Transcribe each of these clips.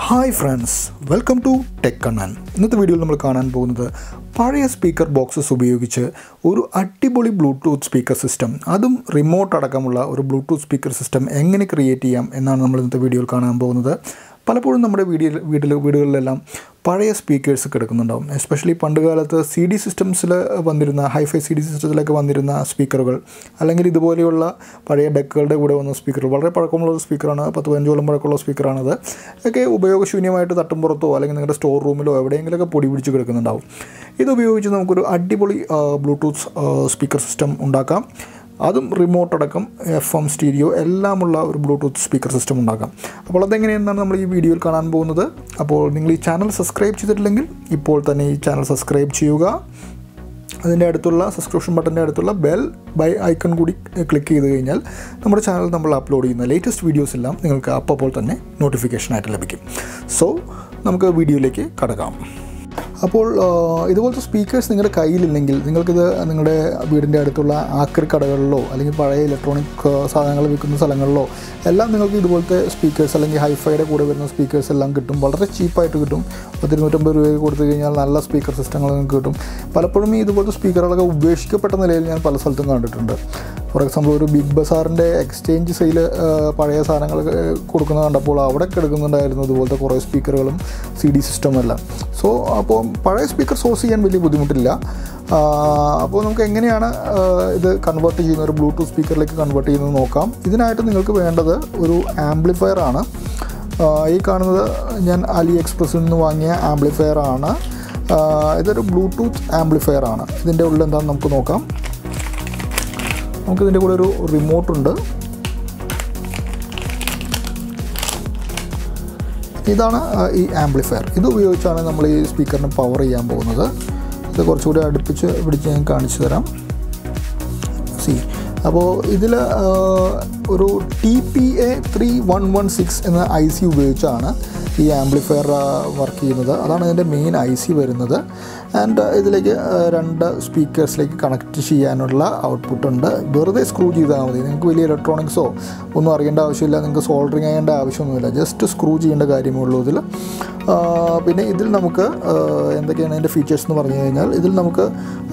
hi friends welcome to tech Kannan ഇന്നത്തെ വീഡിയോയിൽ നമ്മൾ കാണാൻ പോകുന്നത് പഴയ സ്പീക്കർ ബോക്സസ് ഉപയോഗിച്ച് ഒരു അടിപൊളി ബ്ലൂടൂത്ത് സ്പീക്കർ സിസ്റ്റം അതും റിമോട്ട് അടക്കമുള്ള ഒരു ബ്ലൂടൂത്ത് സ്പീക്കർ സിസ്റ്റം എങ്ങനെ ക്രിയേറ്റ് ചെയ്യാം എന്നാണ് നമ്മൾ ഇന്നത്തെ വീഡിയോയിൽ കാണാൻ പോകുന്നത് പലപ്പോഴും നമ്മുടെ വീഡിയോ വീട്ടിൽ വീടുകളിലെല്ലാം പഴയ സ്പീക്കേഴ്സ് കിടക്കുന്നുണ്ടാവും എസ്പെഷ്യലി പണ്ട് കാലത്ത് സി ഡി സിസ്റ്റംസിൽ വന്നിരുന്ന ഹൈഫൈ സി ഡി സിസ്റ്റത്തിലൊക്കെ വന്നിരുന്ന സ്പീക്കറുകൾ അല്ലെങ്കിൽ ഇതുപോലെയുള്ള പഴയ ഡെക്കുകളുടെ കൂടെ വന്ന സ്പീക്കറുകൾ വളരെ പഴക്കമുള്ള ഒരു സ്പീക്കറാണ് പത്ത് പതിനഞ്ചോളം പഴക്കമുള്ള സ്പീക്കറാണത് ഒക്കെ ഉപയോഗശൂന്യമായിട്ട് തട്ടുംപുറത്തോ അല്ലെങ്കിൽ നിങ്ങളുടെ സ്റ്റോർ റൂമിലോ എവിടെയെങ്കിലുമൊക്കെ പൊടി പിടിച്ച് കിടക്കുന്നുണ്ടാവും ഇത് ഉപയോഗിച്ച് നമുക്കൊരു അടിപൊളി ബ്ലൂടൂത്ത് സ്പീക്കർ സിസ്റ്റം ഉണ്ടാക്കാം അതും റിമോട്ട് അടക്കം എഫ് എം സ്റ്റീരിയോ എല്ലാമുള്ള ഒരു ബ്ലൂടൂത്ത് സ്പീക്കർ സിസ്റ്റം ഉണ്ടാക്കാം അപ്പോൾ അതെങ്ങനെയെന്നാണ് നമ്മൾ ഈ വീഡിയോയിൽ കാണാൻ പോകുന്നത് അപ്പോൾ നിങ്ങൾ ഈ ചാനൽ സബ്സ്ക്രൈബ് ചെയ്തിട്ടില്ലെങ്കിൽ ഇപ്പോൾ തന്നെ ഈ ചാനൽ സബ്സ്ക്രൈബ് ചെയ്യുക അതിൻ്റെ അടുത്തുള്ള സബ്സ്ക്രിപ്ഷൻ ബട്ടൻ്റെ അടുത്തുള്ള ബെൽ ബൈ ഐക്കൺ കൂടി ക്ലിക്ക് ചെയ്ത് കഴിഞ്ഞാൽ നമ്മുടെ ചാനൽ നമ്മൾ അപ്ലോഡ് ചെയ്യുന്ന ലേറ്റസ്റ്റ് വീഡിയോസ് എല്ലാം നിങ്ങൾക്ക് അപ്പോൾ തന്നെ നോട്ടിഫിക്കേഷനായിട്ട് ലഭിക്കും സോ നമുക്ക് വീഡിയോയിലേക്ക് കടക്കാം അപ്പോൾ ഇതുപോലത്തെ സ്പീക്കേഴ്സ് നിങ്ങളുടെ കയ്യിലില്ലെങ്കിൽ നിങ്ങൾക്കിത് നിങ്ങളുടെ വീടിൻ്റെ അടുത്തുള്ള ആക്രി കടകളിലോ അല്ലെങ്കിൽ പഴയ ഇലക്ട്രോണിക് സാധനങ്ങൾ വിൽക്കുന്ന സ്ഥലങ്ങളിലോ എല്ലാം നിങ്ങൾക്ക് ഇതുപോലത്തെ സ്പീക്കേഴ്സ് അല്ലെങ്കിൽ ഹൈഫൈയുടെ കൂടെ വരുന്ന സ്പീക്കേഴ്സ് എല്ലാം കിട്ടും വളരെ ചീപ്പായിട്ട് കിട്ടും പത്തിരുന്നൂറ്റമ്പത് രൂപയ്ക്ക് കൊടുത്തു കഴിഞ്ഞാൽ നല്ല സ്പീക്കർ സിസ്റ്റങ്ങൾ നിങ്ങൾക്ക് കിട്ടും പലപ്പോഴും ഈ ഇതുപോലത്തെ സ്പീക്കറുകളൊക്കെ ഉപേക്ഷിക്കപ്പെട്ട നിലയിൽ ഞാൻ പല സ്ഥലത്തും കണ്ടിട്ടുണ്ട് ഫോർ എക്സാമ്പിൾ ഒരു ബിഗ് ബസാറിൻ്റെ എക്സ്ചേഞ്ച് സെയിൽ പഴയ സാധനങ്ങൾ കൊടുക്കുന്നത് കണ്ടപ്പോൾ അവിടെ കിടക്കുന്നുണ്ടായിരുന്നു ഇതുപോലത്തെ കുറേ സ്പീക്കറുകളും സി ഡി സിസ്റ്റവും എല്ലാം സോ അപ്പോൾ പഴയ സ്പീക്കർ സോഴ്സ് ചെയ്യാൻ വലിയ ബുദ്ധിമുട്ടില്ല അപ്പോൾ നമുക്ക് എങ്ങനെയാണ് ഇത് കൺവേർട്ട് ചെയ്യുന്നത് ഒരു ബ്ലൂടൂത്ത് സ്പീക്കറിലേക്ക് കൺവേർട്ട് ചെയ്യുന്നത് നോക്കാം ഇതിനായിട്ട് നിങ്ങൾക്ക് വേണ്ടത് ഒരു ആംപ്ലിഫയർ ആണ് ഈ കാണുന്നത് ഞാൻ അലി എക്സ്പ്രസ്സിൽ നിന്ന് വാങ്ങിയ ആംപ്ലിഫയർ ആണ് ഇതൊരു ബ്ലൂടൂത്ത് ആംപ്ലിഫയർ ആണ് ഇതിൻ്റെ ഉള്ളിൽ എന്താണെന്ന് നമുക്ക് നോക്കാം നമുക്കിതിൻ്റെ കൂടെ ഒരു റിമോട്ടുണ്ട് ഇതാണ് ഈ ആംപ്ലിഫയർ ഇത് ഉപയോഗിച്ചാണ് നമ്മൾ ഈ സ്പീക്കറിന് പവർ ചെയ്യാൻ പോകുന്നത് ഇത് കുറച്ചുകൂടി അടുപ്പിച്ച് പിടിച്ച് ഞാൻ കാണിച്ചു തരാം സി അപ്പോൾ ഇതിൽ ഒരു T P A three one one six എന്ന ഐ സി ഉപയോഗിച്ചാണ് ഈ ആംപ്ലിഫയർ വർക്ക് ചെയ്യുന്നത് അതാണ് ഇതിൻ്റെ മെയിൻ ഐ സി വരുന്നത് ആൻഡ് ഇതിലേക്ക് രണ്ട് സ്പീക്കേഴ്സിലേക്ക് കണക്ട് ചെയ്യാനുള്ള ഔട്ട്പുട്ട് ഉണ്ട് വെറുതെ സ്ക്രൂ ചെയ്താൽ മതി നിങ്ങൾക്ക് വലിയ ഇലക്ട്രോണിക്സോ ഒന്നും അറിയേണ്ട ആവശ്യമില്ല നിങ്ങൾക്ക് സോൾഡറിങ് ചെയ്യേണ്ട ആവശ്യമൊന്നുമില്ല ജസ്റ്റ് സ്ക്രൂ ചെയ്യേണ്ട കാര്യമേ ഉള്ളൂ ഇതിൽ പിന്നെ ഇതിൽ നമുക്ക് എന്തൊക്കെയാണ് ഇതിൻ്റെ ഫീച്ചേഴ്സ് എന്ന് പറഞ്ഞു കഴിഞ്ഞാൽ ഇതിൽ നമുക്ക്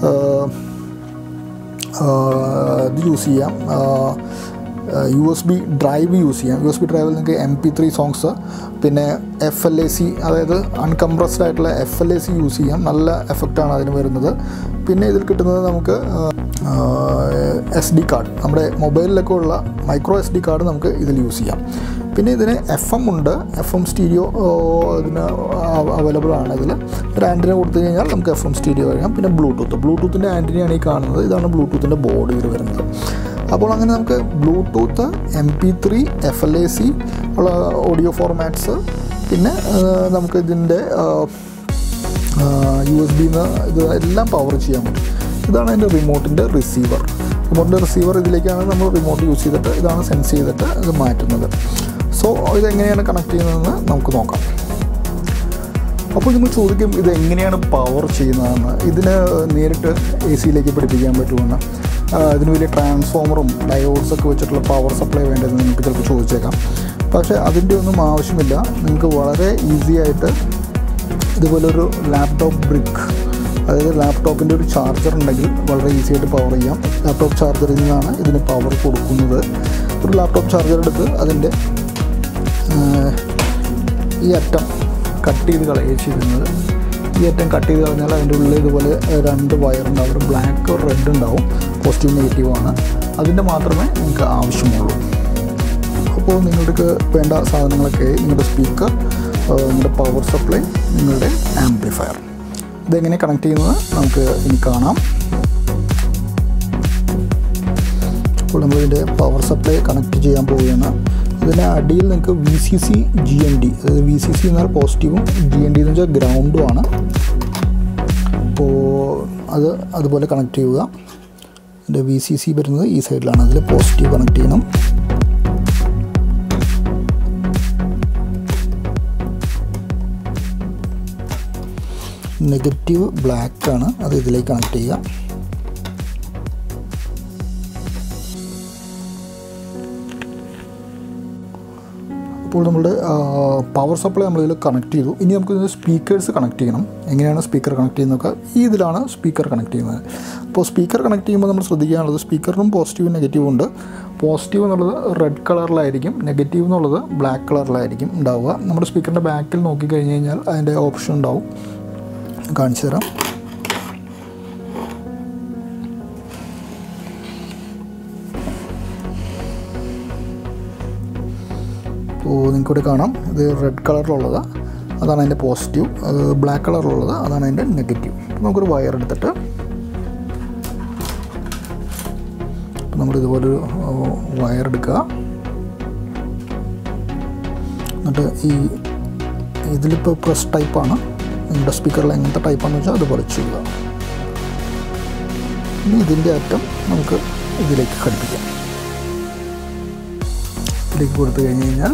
ഇത് യൂസ് ചെയ്യാം U S B drive use ചെയ്യാം യു എസ് ബി ഡ്രൈവിൽ നിങ്ങൾക്ക് എം പി ത്രീ സോങ്സ് പിന്നെ എഫ് എൽ എ സി അതായത് അൺകംപ്രസ്ഡ് ആയിട്ടുള്ള F L A C use ചെയ്യാം നല്ല എഫക്റ്റാണ് അതിന് വരുന്നത് പിന്നെ ഇതിൽ കിട്ടുന്നത് നമുക്ക് എസ് ഡി കാർഡ് നമ്മുടെ മൊബൈലിലൊക്കെ ഉള്ള മൈക്രോ എസ് ഡി കാർഡ് നമുക്ക് ഇതിൽ യൂസ് ചെയ്യാം പിന്നെ ഇതിന് എഫ് എം ഉണ്ട് എഫ് എം സ്റ്റീരിയോ ഇതിന് അവൈലബിൾ ആണ് ഇതിൽ ഒരു ആൻറ്റിന കൊടുത്തു കഴിഞ്ഞാൽ നമുക്ക് എഫ് എം സ്റ്റീരിയോ കഴിയാം പിന്നെ ബ്ലൂടൂത്ത് ബ്ലൂടൂത്തിൻ്റെ ആൻറ്റിനയാണ് ഈ കാണുന്നത് ഇതാണ് ബ്ലൂടൂത്തിൻ്റെ ബോർഡ് ഇതിൽ വരുന്നത് അപ്പോൾ അങ്ങനെ നമുക്ക് Bluetooth M P three F L A C ഉള്ള ഓഡിയോ ഫോർമാറ്റ്സ് പിന്നെ നമുക്ക് ഇതിൻ്റെ യു എസ് ബിന്ന് ഇത് എല്ലാം പവർ ചെയ്യാൻ പറ്റും ഇതാണ് അതിൻ്റെ റിമോട്ടിൻ്റെ റിസീവർ റിമോട്ടിൻ്റെ റിസീവർ ഇതിലേക്കാണ് നമ്മൾ റിമോട്ട് യൂസ് ചെയ്തിട്ട് ഇതാണ് സെൻസ് ചെയ്തിട്ട് ഇത് മാറ്റുന്നത് സോ ഇതെങ്ങനെയാണ് കണക്ട് ചെയ്യുന്നതെന്ന് നമുക്ക് നോക്കാം അപ്പോൾ നിങ്ങൾ ചോദിക്കും ഇത് എങ്ങനെയാണ് പവർ ചെയ്യുന്നതെന്ന് ഇതിന് നേരിട്ട് എ സിയിലേക്ക് പഠിപ്പിക്കാൻ പറ്റുമെന്ന് ഇതിന് വലിയ ട്രാൻസ്ഫോമറും ഡയോഡ്സ് ഒക്കെ വെച്ചിട്ടുള്ള പവർ സപ്ലൈ വേണ്ടതെന്ന് നിങ്ങൾക്ക് ചിലപ്പോൾ ചോദിച്ചേക്കാം പക്ഷേ അതിൻ്റെ ഒന്നും ആവശ്യമില്ല നിങ്ങൾക്ക് വളരെ ഈസി ആയിട്ട് ഇതുപോലൊരു ലാപ്ടോപ്പ് ബ്രിക്ക് അതായത് ലാപ്ടോപ്പിൻ്റെ ഒരു ചാർജർ ഉണ്ടെങ്കിൽ വളരെ ഈസി ആയിട്ട് പവർ ചെയ്യാം ലാപ്ടോപ്പ് ചാർജറിൽ നിന്നാണ് ഇതിന് പവർ കൊടുക്കുന്നത് ഒരു ലാപ്ടോപ്പ് ചാർജർ എടുത്ത് അതിൻ്റെ ഈ അറ്റം കട്ട് ചെയ്ത് കളയുക ചെയ്യുന്നത് ഈ അറ്റം കട്ട് ചെയ്ത് കളഞ്ഞാൽ അതിൻ്റെ ഉള്ളിൽ ഇതുപോലെ രണ്ട് വയറുണ്ടാവും ഒരു ബ്ലാക്ക് ഒരു റെഡ് ഉണ്ടാവും പോസിറ്റീവ് നെഗറ്റീവ് ആണ് അതിൻ്റെ മാത്രമേ നിങ്ങൾക്ക് ആവശ്യമുള്ളൂ അപ്പോൾ നിങ്ങൾക്ക് വേണ്ട സാധനങ്ങളൊക്കെ നിങ്ങളുടെ സ്പീക്കർ നിങ്ങളുടെ പവർ സപ്ലൈ നിങ്ങളുടെ ആംപ്ലിഫയർ ഇതെങ്ങനെ കണക്ട് ചെയ്യുന്നത് നമുക്ക് ഇനി കാണാം അപ്പോൾ നമ്മളിതിൻ്റെ പവർ സപ്ലൈ കണക്ട് ചെയ്യാൻ പോവുകയാണ് ഇതിൻ്റെ അടിയിൽ നിങ്ങൾക്ക് V C C G N D അതായത് വി സി സി എന്നാൽ പോസിറ്റീവും ജി എൻ ഡി എന്ന് വെച്ചാൽ ഗ്രൗണ്ടും ആണ് അപ്പോൾ അത് അതുപോലെ കണക്ട് ചെയ്യുക ഇതിൻ്റെ വി സി സി വരുന്നത് ഈ സൈഡിലാണ് അതിൽ പോസിറ്റീവ് കണക്ട് ചെയ്യണം നെഗറ്റീവ് ബ്ലാക്ക് ആണ് അത് ഇതിലേക്ക് കണക്ട് ചെയ്യുക അപ്പോൾ നമ്മുടെ പവർ സപ്ലൈ നമ്മളിതിൽ കണക്ട് ചെയ്തു ഇനി നമുക്ക് സ്പീക്കേഴ്സ് കണക്ട് ചെയ്യണം എങ്ങനെയാണ് സ്പീക്കർ കണക്ട് ചെയ്യുന്നതൊക്കെ ഈ ഇതിലാണ് സ്പീക്കർ കണക്ട് ചെയ്യുന്നത് അപ്പോൾ സ്പീക്കർ കണക്ട് ചെയ്യുമ്പോൾ നമ്മൾ ശ്രദ്ധിക്കാനുള്ളത് സ്പീക്കറിനും പോസിറ്റീവും നെഗറ്റീവും ഉണ്ട് പോസിറ്റീവ് എന്നുള്ളത് റെഡ് കളറിലായിരിക്കും നെഗറ്റീവ് എന്നുള്ളത് ബ്ലാക്ക് കളറിലായിരിക്കും ഉണ്ടാവുക നമ്മുടെ സ്പീക്കറിൻ്റെ ബാക്കിൽ നോക്കിക്കഴിഞ്ഞ് കഴിഞ്ഞാൽ അതിൻ്റെ ഓപ്ഷൻ ഉണ്ടാവും കാണിച്ചു തരാം അപ്പോൾ നിങ്ങൾക്കിവിടെ കാണാം ഇത് റെഡ് കളറിലുള്ളത് അതാണ് അതിൻ്റെ പോസിറ്റീവ് അത് ബ്ലാക്ക് കളറിലുള്ളത് അതാണ് അതിൻ്റെ നെഗറ്റീവ് അപ്പോൾ നമുക്കൊരു വയർ എടുത്തിട്ട് അപ്പോൾ നമ്മൾ ഇതുപോലൊരു വയർ എടുക്കുക എന്നിട്ട് ഈ ഇതിലിപ്പോൾ പ്രസ് ടൈപ്പാണ് നിങ്ങളുടെ സ്പീക്കറിൽ എങ്ങനത്തെ ടൈപ്പാണെന്ന് വെച്ചാൽ അതുപോലെ ചെയ്യുക ഇനി ഇതിൻ്റെ അറ്റം നമുക്ക് ഇതിലേക്ക് ഘടിപ്പിക്കാം ഇതിലേക്ക് കൊടുത്തു കഴിഞ്ഞ് കഴിഞ്ഞാൽ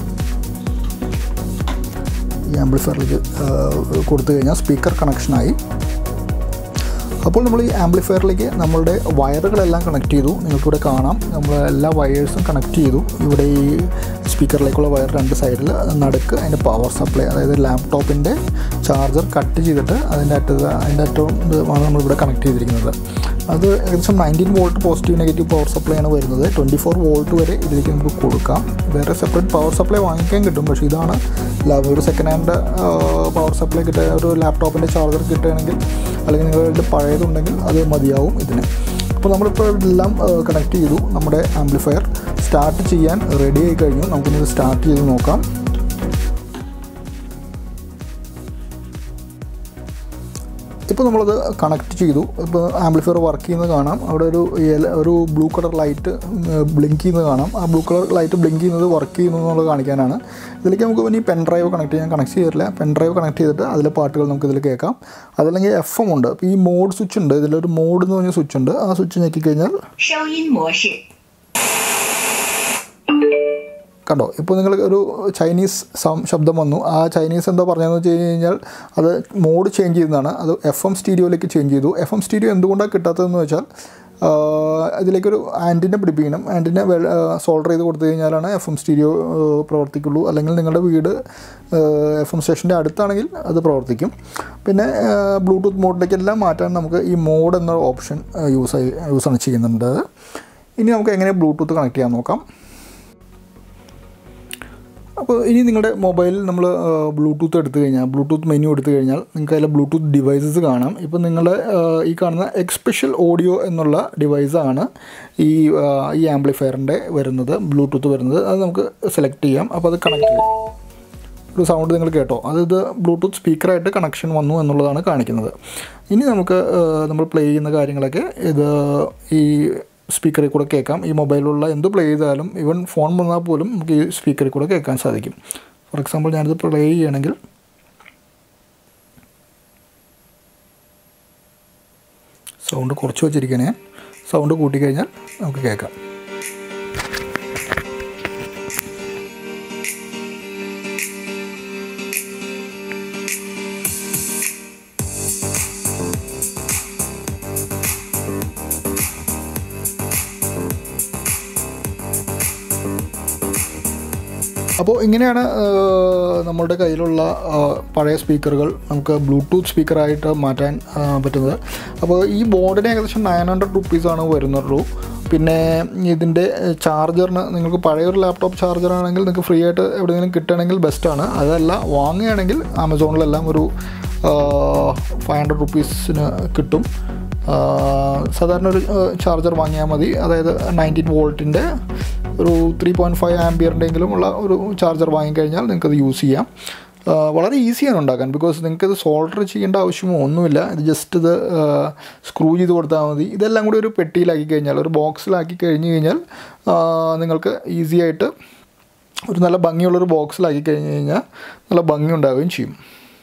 ഈ ആംപ്ലിഫയറിലേക്ക് കൊടുത്തു കഴിഞ്ഞാൽ സ്പീക്കർ കണക്ഷനായി അപ്പോൾ നമ്മൾ ഈ ആംപ്ലിഫയറിലേക്ക് നമ്മളുടെ വയറുകളെല്ലാം കണക്ട് ചെയ്തു നിങ്ങൾക്കിവിടെ കാണാം നമ്മൾ എല്ലാ വയേഴ്സും കണക്ട് ചെയ്തു ഇവിടെ ഈ സ്പീക്കറിലേക്കുള്ള വയർ രണ്ട് സൈഡിൽ നടുക്ക് അതിൻ്റെ പവർ സപ്ലൈ അതായത് ലാപ്ടോപ്പിൻ്റെ ചാർജർ കട്ട് ചെയ്തിട്ട് അതിൻ്റെ അറ്റത്ത് അതിൻ്റെ അറ്റവും ആണ് നമ്മളിവിടെ കണക്ട് ചെയ്തിരിക്കുന്നത് അത് ഏകദേശം nineteen volt positive negative power supply ആണ് വരുന്നത് ട്വൻറ്റി ഫോർ വോൾട്ട് വരെ ഇതിലേക്ക് നമുക്ക് കൊടുക്കാം വേറെ സെപ്പറേറ്റ് പവർ സപ്ലൈ വാങ്ങിക്കാൻ കിട്ടും പക്ഷേ ഇതാണ് ഒരു സെക്കൻഡ് ഹാൻഡ് പവർ സപ്ലൈ കിട്ടുക ഒരു ലാപ്ടോപ്പിൻ്റെ ചാർജർ കിട്ടുകയാണെങ്കിൽ അല്ലെങ്കിൽ നിങ്ങളുടെ പഴയതുണ്ടെങ്കിൽ അത് മതിയാവും ഇതിന് അപ്പോൾ നമ്മളിപ്പോൾ ഇതെല്ലാം കണക്ട് ചെയ്തു നമ്മുടെ ആംപ്ലിഫയർ സ്റ്റാർട്ട് ചെയ്യാൻ റെഡി ആയി കഴിഞ്ഞു നമുക്കിത് സ്റ്റാർട്ട് ചെയ്ത് നോക്കാം ഇപ്പോൾ നമ്മളത് കണക്ട് ചെയ്തു ഇപ്പോൾ ആംപ്ലിഫയർ വർക്ക് ചെയ്യുന്നത് കാണാം അവിടെ ഒരു ഒരു ബ്ലൂ കളർ ലൈറ്റ് ബ്ലിങ്ക് ചെയ്യുന്നത് കാണാം ആ ബ്ലൂ കളർ ലൈറ്റ് ബ്ലിങ്ക് ചെയ്യുന്നത് വർക്ക് ചെയ്യുന്നു എന്നുള്ളത് കാണിക്കാനാണ് ഇതിലേക്ക് നമുക്ക് ഇനി പെൻ ഡ്രൈവ് കണക്ട് ചെയ്യാൻ കണക്ട് ചെയ്തിട്ടില്ല പെൻ ഡ്രൈവ് കണക്ട് ചെയ്തിട്ട് അതിലെ പാട്ടുകൾ നമുക്ക് ഇതിൽ കേൾക്കാം അതല്ലെങ്കിൽ എഫ് എം ഉണ്ട് ഇപ്പോൾ ഈ മോഡ് സ്വിച്ച് ഉണ്ട് ഇതിലൊരു മോഡ് എന്ന് പറഞ്ഞ സ്വിച്ച് ഉണ്ട് ആ സ്വിച്ച് ഞെക്കി കഴിഞ്ഞാൽ 收音模式， കണ്ടോ ഇപ്പോൾ നിങ്ങൾ ഒരു ചൈനീസ് സം- ശബ്ദം വന്നു ആ ചൈനീസ് എന്താ പറഞ്ഞതെന്ന് വെച്ച് കഴിഞ്ഞ് കഴിഞ്ഞാൽ അത് മോഡ് ചേഞ്ച് ചെയ്യുന്നതാണ് അത് എഫ് എം സ്റ്റീരിയോയിലേക്ക് ചേഞ്ച് ചെയ്തു എഫ് എം സ്റ്റീരിയോ എന്തുകൊണ്ടാണ് കിട്ടാത്തതെന്ന് വെച്ചാൽ ആ, ഇതിലേക്കൊരു ആൻറ്റിനെ പിടിപ്പിക്കണം ആൻറ്റിനെ സോൾഡർ ചെയ്ത് കൊടുത്തു കഴിഞ്ഞാലാണ് എഫ് എം സ്റ്റീരിയോ പ്രവർത്തിക്കുള്ളൂ അല്ലെങ്കിൽ നിങ്ങളുടെ വീട് എഫ് എം സ്റ്റേഷൻ്റെ അടുത്താണെങ്കിൽ അത് പ്രവർത്തിക്കും പിന്നെ ബ്ലൂടൂത്ത് മോഡിലേക്കെല്ലാം മാറ്റാൻ നമുക്ക് ഈ മോഡ് എന്ന ഓപ്ഷൻ യൂസ് ആയി യൂസാണ് ചെയ്യുന്നുണ്ട് ഇനി നമുക്ക് എങ്ങനെ ബ്ലൂടൂത്ത് കണക്ട് ചെയ്യാൻ നോക്കാം അപ്പോൾ ഇനി നിങ്ങളുടെ മൊബൈലിൽ നമ്മൾ ബ്ലൂടൂത്ത് എടുത്തു കഴിഞ്ഞാൽ ബ്ലൂടൂത്ത് മെനു എടുത്തു കഴിഞ്ഞാൽ നിങ്ങൾക്ക് അതിലെ ബ്ലൂടൂത്ത് ഡിവൈസസ് കാണാം ഇപ്പോൾ നിങ്ങളുടെ ഈ കാണുന്ന എക്സ്പെഷ്യൽ ഓഡിയോ എന്നുള്ള ഡിവൈസാണ് ഈ ആ, ഈ ആംപ്ലിഫയറിൻ്റെ വരുന്നത് ബ്ലൂടൂത്ത് വരുന്നത് അത് നമുക്ക് സെലക്ട് ചെയ്യാം അപ്പോൾ അത് കണക്ട് ചെയ്യാം ഒരു സൗണ്ട് നിങ്ങൾ കേട്ടോ അത് ഇത് ബ്ലൂടൂത്ത് സ്പീക്കറായിട്ട് കണക്ഷൻ വന്നു എന്നുള്ളതാണ് കാണിക്കുന്നത് ഇനി നമുക്ക് ആ, നമ്മൾ പ്ലേ ചെയ്യുന്ന കാര്യങ്ങളൊക്കെ ഇത് ഈ സ്പീക്കറിൽ കൂടെ കേൾക്കാം ഈ മൊബൈലിലുള്ള എന്ത് പ്ലേ ചെയ്താലും ഈവൻ ഫോൺ വന്നാൽ പോലും നമുക്ക് ഈ സ്പീക്കറിൽ കൂടെ കേൾക്കാൻ സാധിക്കും ഫോർ എക്സാമ്പിൾ ഞാനിത് പ്ലേ ചെയ്യണമെങ്കിൽ സൗണ്ട് കുറച്ച് വെച്ചിരിക്കണേ സൗണ്ട് കൂട്ടിക്കഴിഞ്ഞാൽ നമുക്ക് കേൾക്കാം അപ്പോൾ ഇങ്ങനെയാണ് ആ, നമ്മളുടെ കയ്യിലുള്ള ആ, പഴയ സ്പീക്കറുകൾ നമുക്ക് ബ്ലൂടൂത്ത് സ്പീക്കറായിട്ട് മാറ്റാൻ ആ, പറ്റുന്നത് അപ്പോൾ ഈ ബോർഡിന് ഏകദേശം നയൻ ഹൺഡ്രഡ് റുപ്പീസാണ് വരുന്നുള്ളൂ പിന്നെ ഇതിൻ്റെ ചാർജറിന് നിങ്ങൾക്ക് പഴയൊരു ലാപ്ടോപ്പ് ചാർജർ ആണെങ്കിൽ നിങ്ങൾക്ക് ഫ്രീ ആയിട്ട് എവിടെയെങ്കിലും കിട്ടുകയാണെങ്കിൽ ബെസ്റ്റാണ് അതല്ല വാങ്ങുകയാണെങ്കിൽ ആമസോണിലെല്ലാം ഒരു ഫൈവ് ഹൺഡ്രഡ് റുപ്പീസിന് കിട്ടും ആ, സാധാരണ ഒരു ചാർജർ വാങ്ങിയാൽ മതി അതായത് നയൻറ്റീൻ വോൾട്ടിൻ്റെ ഒരു ത്രീ പോയിൻറ്റ് ഫൈവ് ആംബിയറിൻ്റെങ്കിലും ഉള്ള ഒരു ചാർജർ വാങ്ങിക്കഴിഞ്ഞാൽ നിങ്ങൾക്കത് യൂസ് ചെയ്യാം ആ, വളരെ ഈസിയാണ് ഉണ്ടാക്കാൻ ബിക്കോസ് നിങ്ങൾക്കത് സോൾഡർ ചെയ്യേണ്ട ആവശ്യമോ ഒന്നുമില്ല ഇത് ജസ്റ്റ് ഇത് സ്ക്രൂ ചെയ്ത് കൊടുത്താൽ മതി ഇതെല്ലാം കൂടി ഒരു പെട്ടിയിലാക്കി കഴിഞ്ഞാൽ ഒരു ബോക്സിലാക്കി കഴിഞ്ഞ് കഴിഞ്ഞാൽ ആ, നിങ്ങൾക്ക് ഈസി ആയിട്ട് ഒരു നല്ല ഭംഗിയുള്ളൊരു ബോക്സിലാക്കി കഴിഞ്ഞ് കഴിഞ്ഞാൽ നല്ല ഭംഗി ഉണ്ടാവുകയും ചെയ്യും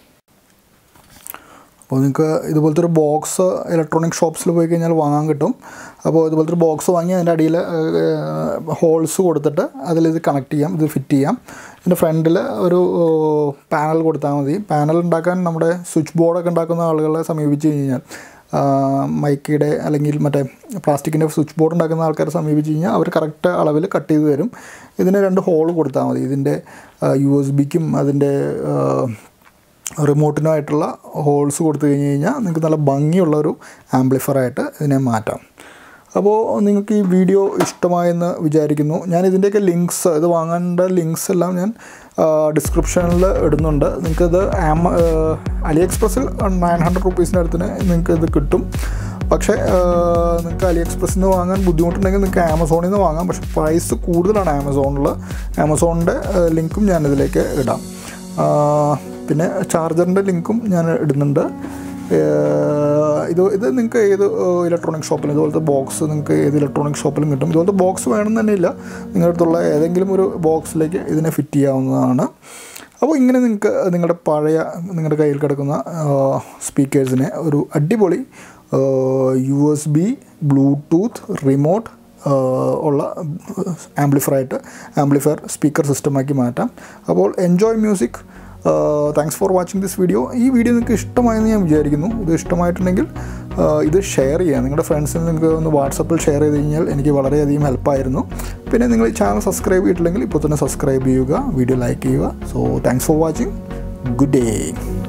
അപ്പോൾ നിങ്ങൾക്ക് ഇതുപോലത്തെ ഒരു ബോക്സ് ഇലക്ട്രോണിക് ഷോപ്സിൽ പോയി കഴിഞ്ഞാൽ വാങ്ങാൻ കിട്ടും അപ്പോൾ ഇതുപോലത്തെ ഒരു ബോക്സ് വാങ്ങി അതിൻ്റെ അടിയിൽ ഹോൾസ് കൊടുത്തിട്ട് അതിലിത് കണക്ട് ചെയ്യാം ഇത് ഫിറ്റ് ചെയ്യാം ഇതിൻ്റെ ഫ്രണ്ടിൽ ഒരു പാനൽ കൊടുത്താൽ മതി പാനൽ ഉണ്ടാക്കാൻ നമ്മുടെ സ്വിച്ച് ബോർഡൊക്കെ ഉണ്ടാക്കുന്ന ആളുകളെ സമീപിച്ച് കഴിഞ്ഞാൽ മൈക്കയുടെ അല്ലെങ്കിൽ മറ്റേ പ്ലാസ്റ്റിക്കിൻ്റെ സ്വിച്ച് ബോർഡ് ഉണ്ടാക്കുന്ന ആൾക്കാരെ സമീപിച്ച് കഴിഞ്ഞാൽ അവർ കറക്റ്റ് അളവിൽ കട്ട് ചെയ്ത് തരും ഇതിന് രണ്ട് ഹോൾ കൊടുത്താൽ മതി ഇതിൻ്റെ യു എസ് ബിക്കും അതിൻ്റെ റിമോട്ടിനായിട്ടുള്ള ഹോൾസ് കൊടുത്തു കഴിഞ്ഞ് കഴിഞ്ഞാൽ നിങ്ങൾക്ക് നല്ല ഭംഗിയുള്ള ഒരു ആംപ്ലിഫയറായിട്ട് ഇതിനെ മാറ്റാം അപ്പോൾ നിങ്ങൾക്ക് ഈ വീഡിയോ ഇഷ്ടമായെന്ന് വിചാരിക്കുന്നു ഞാൻ ഇതിൻ്റെയൊക്കെ ലിങ്ക്സ് ഇത് വാങ്ങേണ്ട ലിങ്ക്സ് എല്ലാം ഞാൻ ഡിസ്ക്രിപ്ഷനിൽ ഇടുന്നുണ്ട് നിങ്ങൾക്കിത് ആമ അലി എക്സ്പ്രസ്സിൽ നയൻ ഹൺഡ്രഡ് റുപ്പീസിൻ്റെ അടുത്തിന് നിങ്ങൾക്ക് ഇത് കിട്ടും പക്ഷേ നിങ്ങൾക്ക് അലി എക്സ്പ്രസ്സിൽ നിന്ന് വാങ്ങാൻ ബുദ്ധിമുട്ടുണ്ടെങ്കിൽ നിങ്ങൾക്ക് ആമസോണിൽ നിന്ന് വാങ്ങാം പക്ഷേ പ്രൈസ് കൂടുതലാണ് ആമസോണിൽ ആമസോണിൻ്റെ ലിങ്കും ഞാനിതിലേക്ക് ഇടാം പിന്നെ ചാർജറിൻ്റെ ലിങ്കും ഞാൻ ഇടുന്നുണ്ട് ഇത് ഇത് നിങ്ങൾക്ക് ഏത് ഇലക്ട്രോണിക് ഷോപ്പിലും ഇതുപോലത്തെ ബോക്സ് നിങ്ങൾക്ക് ഏത് ഇലക്ട്രോണിക് ഷോപ്പിലും കിട്ടും ഇതുപോലത്തെ ബോക്സ് വേണം തന്നെ ഇല്ല നിങ്ങളുടെ അടുത്തുള്ള ഏതെങ്കിലും ഒരു ബോക്സിലേക്ക് ഇതിനെ ഫിറ്റ് ചെയ്യാവുന്നതാണ് അപ്പോൾ ഇങ്ങനെ നിങ്ങൾക്ക് നിങ്ങളുടെ പഴയ നിങ്ങളുടെ കയ്യിൽ കിടക്കുന്ന സ്പീക്കേഴ്സിനെ ഒരു അടിപൊളി U S B bluetooth remote ഉള്ള ആംപ്ലിഫയറായിട്ട് ആംപ്ലിഫയർ സ്പീക്കർ സിസ്റ്റമാക്കി മാറ്റാം അപ്പോൾ enjoy music thanks for watching this video ഈ വീഡിയോ നിങ്ങൾക്ക് ഇഷ്ടമായെന്ന് ഞാൻ വിചാരിക്കുന്നു ഇത് ഇഷ്ടമായിട്ടുണ്ടെങ്കിൽ ഇത് ഷെയർ ചെയ്യുക നിങ്ങളുടെ ഫ്രണ്ട്സിന് നിങ്ങൾക്ക് ഒന്ന് വാട്സപ്പിൽ ഷെയർ ചെയ്ത് കഴിഞ്ഞാൽ എനിക്ക് വളരെയധികം ഹെൽപ്പായിരുന്നു പിന്നെ നിങ്ങൾ ഈ ചാനൽ സബ്സ്ക്രൈബ് ചെയ്തിട്ടില്ലെങ്കിൽ ഇപ്പോൾ തന്നെ സബ്സ്ക്രൈബ് ചെയ്യുക വീഡിയോ ലൈക്ക് ചെയ്യുക so thanks for watching good day